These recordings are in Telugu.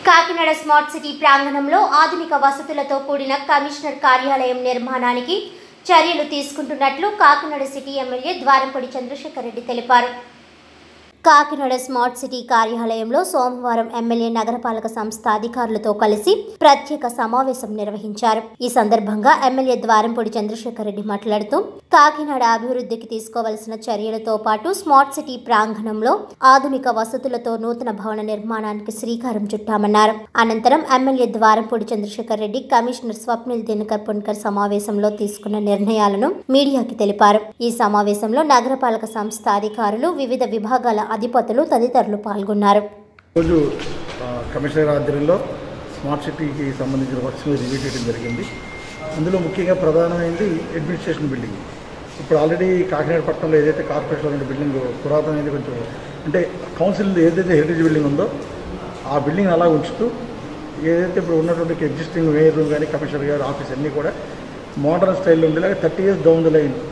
కాకినాడ స్మార్ట్ సిటీ ప్రాంగణంలో ఆధునిక వసతులతో కూడిన కమిషనర్ కార్యాలయం నిర్మాణానికి చర్యలు తీసుకుంటున్నట్లు కాకినాడ సిటీ ఎమ్మెల్యే ద్వారంపొడి చంద్రశేఖర్ రెడ్డి తెలిపారు కాకినాడ స్మార్ట్ సిటీ కార్యాలయంలో సోమవారం ఎమ్మెల్యే నగరపాలక సంస్థ అధికారులతో కలిసి ప్రత్యేక సమావేశం నిర్వహించారు ఈ సందర్భంగా ఎమ్మెల్యే ద్వారంపొడి చంద్రశేఖర్ రెడ్డి మాట్లాడుతూ కాకినాడ అభివృద్ధికి తీసుకోవలసిన చర్యలతో పాటు స్మార్ట్ సిటీ ప్రాంగణంలో ఆధునిక వసతులతో నూతన భవన నిర్మాణానికి శ్రీకారం చుట్టామన్నారు అనంతరం ఎమ్మెల్యే ద్వారంపొడి చంద్రశేఖర్ రెడ్డి కమిషనర్ స్వప్నిల్ దినకర్ పొన్కర్ సమావేశంలో తీసుకున్న నిర్ణయాలను మీడియాకి తెలిపారు ఈ సమావేశంలో నగరపాలక సంస్థ అధికారులు వివిధ విభాగాల అధిపతులు తదితరులు పాల్గొన్నారు రోజు ఆ, కమిషనర్ ఆధ్వర్యంలో స్మార్ట్ సిటీకి సంబంధించిన వర్క్స్ మీద రివ్యూ చేయడం జరిగింది అందులో ముఖ్యంగా ప్రధానమైనది అడ్మినిస్ట్రేషన్ బిల్డింగ్ ఇప్పుడు ఆల్రెడీ కాకినాడ పట్టణంలో ఏదైతే కార్పొరేషన్లో ఉన్న బిల్డింగ్ పురాతనమైనది కొంచెం అంటే కౌన్సిల్ ఏదైతే హెరిటేజ్ బిల్డింగ్ ఉందో ఆ బిల్డింగ్ అలా ఉంచుతూ ఏదైతే ఇప్పుడు ఉన్నటువంటి ఎగ్జిస్టింగ్ మేయర్ రూమ్ కానీ కమిషనర్ గారి ఆఫీస్ అన్నీ కూడా మోడర్న్ స్టైల్లో ఉండేలాగా thirty years down the line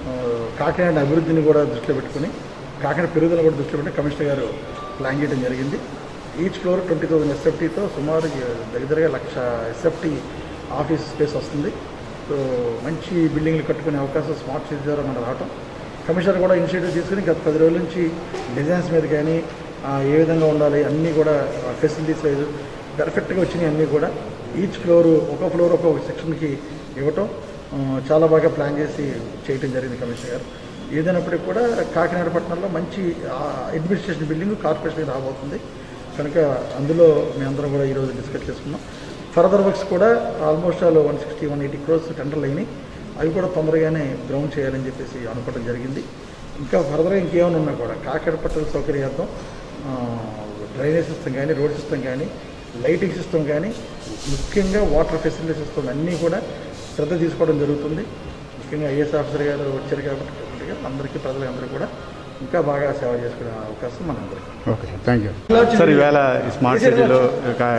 Kakinada అభివృద్ధిని కూడా దృష్టిలో పెట్టుకుని కాకినాడ పెరుగుదల కూడా దృష్టిలో పెట్టి కమిషనర్ గారు ప్లాన్ చేయడం జరిగింది ఈచ్ ఫ్లోర్ ట్వంటీ థౌసండ్ ఎస్ఎఫ్టీతో సుమారు దగ్గరగా లక్ష ఎస్ఎఫ్టీ ఆఫీస్ స్పేస్ వస్తుంది సో మంచి బిల్డింగ్లు కట్టుకునే అవకాశం స్మార్ట్ సిటీ ద్వారా మనకు రావటం కమిషనర్ కూడా ఇనిషియేటివ్ తీసుకుని గత పది రోజుల నుంచి డిజైన్స్ మీద కానీ ఆ, ఏ విధంగా ఉండాలి అన్నీ కూడా ఫెసిలిటీస్ వైజ్ పర్ఫెక్ట్గా వచ్చినాయి అన్నీ కూడా ఈచ్ ఫ్లోర్ ఒక ఫ్లోర్ ఒక్కొక్క సెక్షన్కి ఇవ్వటం ఆ, చాలా బాగా ప్లాన్ చేసి చేయటం జరిగింది కమిషనర్ గారు ఏదైనప్పటికీ కూడా కాకినాడ పట్టణంలో మంచి అడ్మినిస్ట్రేషన్ బిల్డింగ్ కార్పొరేషన్ రాబోతుంది కనుక అందులో మేమందరం కూడా ఈరోజు డిస్కస్ చేసుకున్నాం ఫర్దర్ వర్క్స్ కూడా almost all one sixty one eighty crores టెండర్లు అయినాయి అవి కూడా తొందరగానే గ్రౌండ్ చేయాలని చెప్పేసి అనుకోవడం జరిగింది ఇంకా ఫర్దర్గా ఇంకేమైనా ఉన్నా కూడా కాకినాడ పట్టణ సౌకర్యార్థం ఆ, డ్రైనేజ్ సిస్టమ్ కానీ రోడ్ సిస్టమ్ కానీ లైటింగ్ సిస్టమ్ కానీ ముఖ్యంగా వాటర్ ఫెసిలిటీ సిస్టమ్ అన్నీ కూడా శ్రద్ధ తీసుకోవడం జరుగుతుంది ముఖ్యంగా ఐఏఎస్ ఆఫీసర్ గారు వచ్చారు కాబట్టి కాబట్టి అందరికీ ప్రజలందరూ కూడా ఇంకా బాగా సేవ చేసుకునే అవకాశం మనందరికీ ఓకే థ్యాంక్ యూ సార్ ఈవేళ ఈ స్మార్ట్ సిటీలో కా-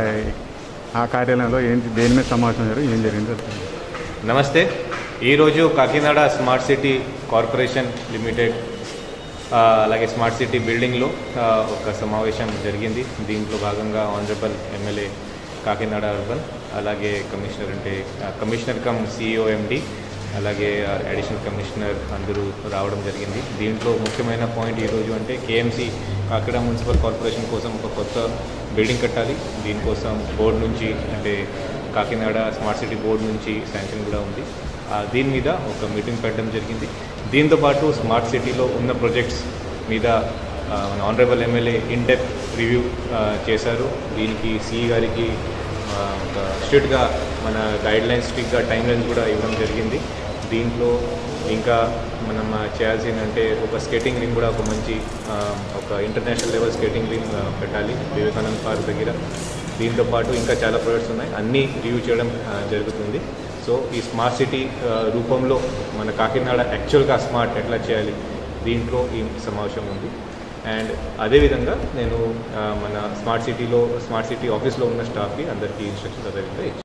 ఆ కార్యాలయంలో ఏంటి దేని మీద సమావేశం జరిగింది ఏం జరిగింది నమస్తే ఈరోజు Kakinada smart city corporation limited ఆ, అలాగే స్మార్ట్ సిటీ బిల్డింగ్లో ఆ, ఒక సమావేశం జరిగింది దీంట్లో భాగంగా ఆనరబుల్ ఎమ్మెల్యే కాకినాడ అర్బన్ అలాగే కమిషనర్ అంటే ఆ, కమిషనర్ కమ్ సిఇఓ ఎండి అలాగే ఆ, అడిషనల్ కమిషనర్ అందరూ రావడం జరిగింది దీంట్లో ముఖ్యమైన పాయింట్ ఈరోజు అంటే కేఎంసి కాకినాడ మున్సిపల్ కార్పొరేషన్ కోసం ఒక కొత్త బిల్డింగ్ కట్టాలి దీనికోసం బోర్డు నుంచి అంటే కాకినాడ స్మార్ట్ సిటీ బోర్డు నుంచి శాంక్షన్ కూడా ఉంది ఆ, దీని మీద ఒక మీటింగ్ పెట్టడం జరిగింది దీంతో పాటు స్మార్ట్ సిటీలో ఉన్న ప్రాజెక్ట్స్ మీద ఆ, మన honourable MLA in depth review చేశారు దీనికి సిఈ గారికి ఆ, ఒక స్ట్రిక్ట్గా మన గైడ్ లైన్స్ స్ట్రిక్ట్గా టైం లైన్స్ కూడా ఇవ్వడం జరిగింది దీంట్లో ఇంకా మనం ఆ, చేయాల్సింది అంటే ఒక స్కేటింగ్ రింగ్ కూడా ఒక మంచి ఆ, ఒక ఇంటర్నేషనల్ లెవెల్ స్కేటింగ్ రింగ్ ఆ, పెట్టాలి వివేకానంద పార్క్ దగ్గర దీంతో పాటు ఇంకా చాలా ప్రాజెక్ట్స్ ఉన్నాయి అన్నీ రివ్యూ చేయడం ఆ, జరుగుతుంది సో ఈ స్మార్ట్ సిటీ ఆ, రూపంలో మన కాకినాడ యాక్చువల్గా స్మార్ట్ ఎట్లా చేయాలి దీంట్లో ఈ సమావేశం ఉంది అండ్ అదేవిధంగా నేను ఆ, మన స్మార్ట్ సిటీలో స్మార్ట్ సిటీ ఆఫీస్లో ఉన్న స్టాఫ్కి అందరికీ ఇన్స్ట్రక్షన్స్ అదేవిధంగా ఇచ్చాను